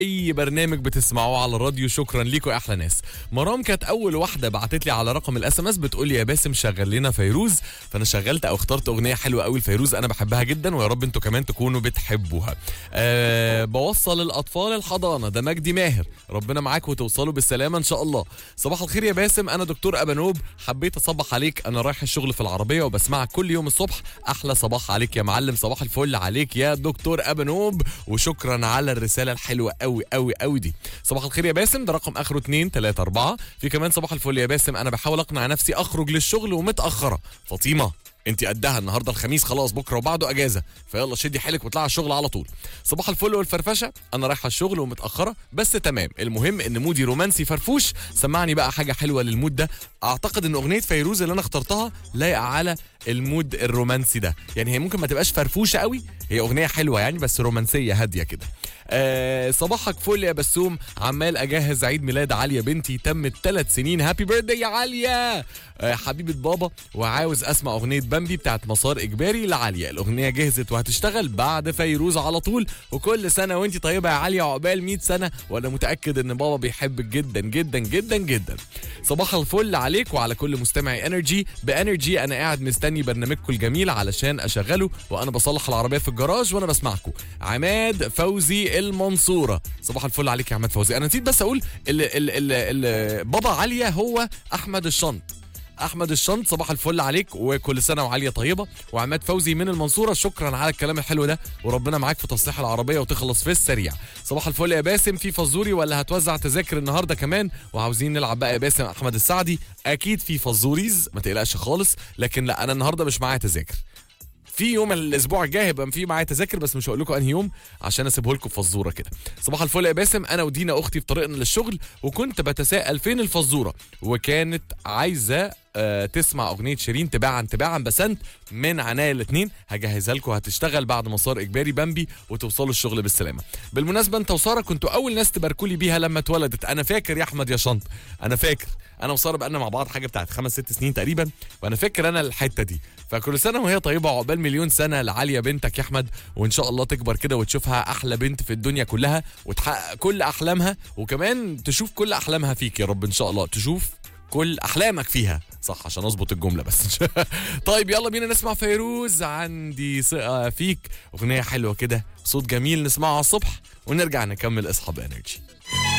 اي برنامج بتسمعوه على الراديو شكرا ليكم يا احلى ناس مرام كانت اول واحده بعتت لي على رقم الاس ام اس بتقول لي يا باسم شغل لنا فيروز فانا شغلت او اخترت اغنيه حلوه قوي لفيروز انا بحبها جدا ويا رب انتوا كمان تكونوا بتحبوها أه بوصل الاطفال الحضانه ده مجدي ماهر ربنا معاك وتوصلوا بالسلامه ان شاء الله صباح الخير يا باسم انا دكتور ابانوب حبيت اصبح عليك انا رايح الشغل في العربيه وبسمعك كل يوم الصبح احلى صباح عليك يا معلم صباح الفل عليك يا دكتور ابانوب وشكرا على الرساله الحلوه قوي قوي قوي دي صباح الخير يا باسم ده رقم اخره 2 3 4 في كمان صباح الفل يا باسم انا بحاول اقنع نفسي اخرج للشغل ومتاخره فاطمه انت قدها النهارده الخميس خلاص بكره وبعده اجازه فيلا شدي حيلك واطلعي على الشغل على طول صباح الفل والفرفشه انا رايحه الشغل ومتاخره بس تمام المهم ان مودي رومانسي فرفوش سمعني بقى حاجه حلوه للمود ده اعتقد ان اغنيه فيروز اللي انا اخترتها لايقه على المود الرومانسي ده يعني هي ممكن ما تبقاش فرفوشه قوي هي اغنيه حلوه يعني بس رومانسيه هاديه كده آه صباحك فل يا بسوم عمال اجهز عيد ميلاد عليا بنتي تمت ثلاث سنين هابي بيرثدي يا عليا آه حبيبه بابا وعاوز اسمع اغنيه بامبي بتاعت مسار اجباري لعاليه الاغنيه جهزت وهتشتغل بعد فيروز على طول وكل سنه وانت طيبه يا عليا عقبال 100 سنه وانا متاكد ان بابا بيحبك جدا جدا جدا جدا صباح الفل عليك وعلى كل مستمعي انرجي بانرجي انا قاعد مستني برنامجكم الجميل علشان اشغله وانا بصلح العربيه في الجراج وانا بسمعكم عماد فوزي المنصوره صباح الفل عليك يا عماد فوزي انا نسيت بس اقول ال ال ال ال بابا عليا هو احمد الشنط احمد الشنط صباح الفل عليك وكل سنه وعليا طيبه وعماد فوزي من المنصوره شكرا على الكلام الحلو ده وربنا معاك في تصليح العربيه وتخلص في السريع صباح الفل يا باسم في فزوري ولا هتوزع تذاكر النهارده كمان وعاوزين نلعب بقى يا باسم احمد السعدي اكيد في فزوريز ما تقلقش خالص لكن لا انا النهارده مش معايا تذاكر في يوم الاسبوع الجاي هيبقى في معايا تذاكر بس مش هقول لكم انهي يوم عشان اسيبه لكم فزوره كده صباح الفل يا باسم انا ودينا اختي في طريقنا للشغل وكنت بتساءل فين الفزوره وكانت عايزه آه تسمع اغنيه شيرين تباعا تباعا بسنت من عناية الاثنين هجهزها لكم هتشتغل بعد مسار اجباري بامبي وتوصلوا الشغل بالسلامه بالمناسبه انت وساره كنتوا اول ناس تباركوا لي بيها لما اتولدت انا فاكر يا احمد يا شنط انا فاكر انا وساره بقالنا مع بعض حاجه بتاعت خمس ست سنين تقريبا وانا فاكر انا الحته دي فكل سنه وهي طيبه عقبال مليون سنه لعاليه بنتك يا احمد وان شاء الله تكبر كده وتشوفها احلى بنت في الدنيا كلها وتحقق كل احلامها وكمان تشوف كل احلامها فيك يا رب ان شاء الله تشوف كل احلامك فيها صح عشان اظبط الجمله بس طيب يلا بينا نسمع فيروز عندي ثقه فيك اغنيه حلوه كده صوت جميل نسمعه على الصبح ونرجع نكمل اصحاب انرجي